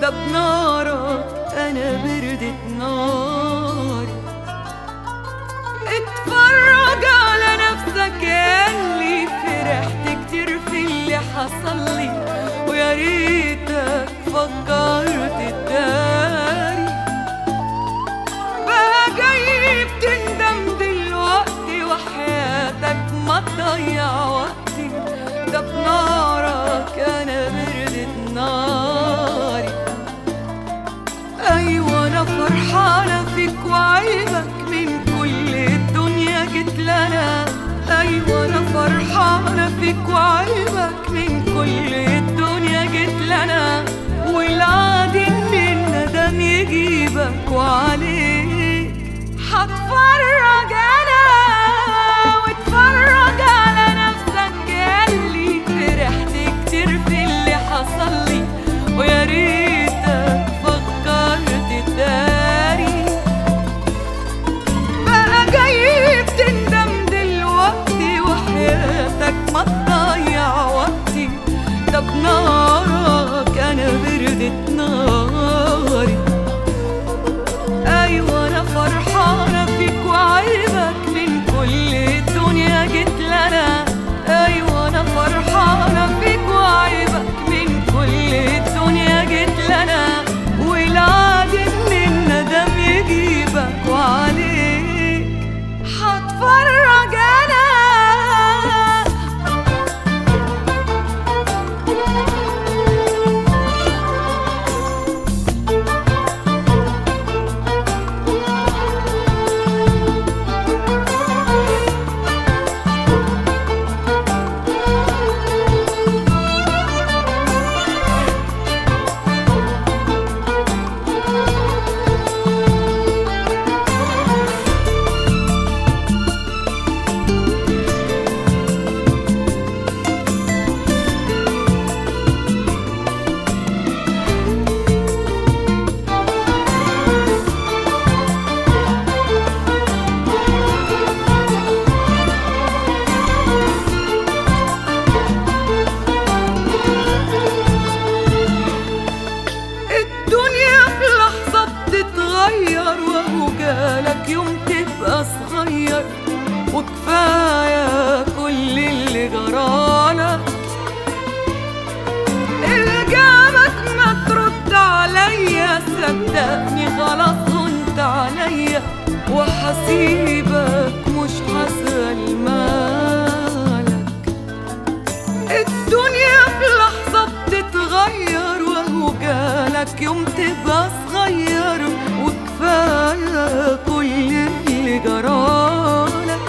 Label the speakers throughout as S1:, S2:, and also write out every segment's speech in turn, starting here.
S1: ده بنارك انا بردت ناري اتفرج على نفسك ياللي فرحت كتير في اللي حصل لي ويا ريتك فكرت تداري بقى جاي بتندم دلوقتي وحياتك ما تضيع وقتي ده بنارك انا بردت ناري ايوه انا فرحانه فيك وعيبك من كل الدنيا جيت لنا ايوه انا فرحانه فيك وعيبك من كل الدنيا جيت لنا والعادي ان الندم يجيبك وعليك هتفرج انا واتفرج على نفسك ياللي فرحت كتير في اللي حصل لي ويا ريتك فكرت تداري بقى جاي بتندم دلوقتي وحياتك ما تضيع وقتي ده بنارك انا بردت ناري ايوه انا فرحانه فيك وعيبك من كل الدنيا جيت لنا ايوه انا فرحانه فيك وعيبك من كل الدنيا جيت لنا والعادي ان الندم يجيبك وعليك هتفرج انا الدنيا في لحظة بتتغير وهو جالك يوم تبقى صغير وكفاية كل اللي جرالك إجابك ما ترد عليا صدقني خلاص هنت عليا وحسيبك مش هسأل مالك الدنيا في لحظة بتتغير وهو جالك يوم تبقى صغير وكفاية كل اللي جرالك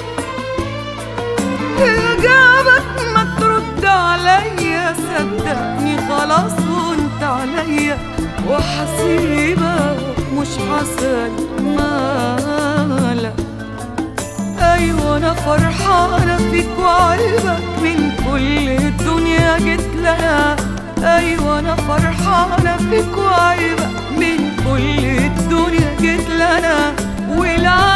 S1: إجابك ما ترد عليا صدقني خلاص وانت عليا وحسيبك مش هسأل مالك ايوه انا فرحانه فيك وعيبك من كل الدنيا جيت لها ايوه انا فرحانه فيك وعيبك من كل الدنيا جيت لنا والعالم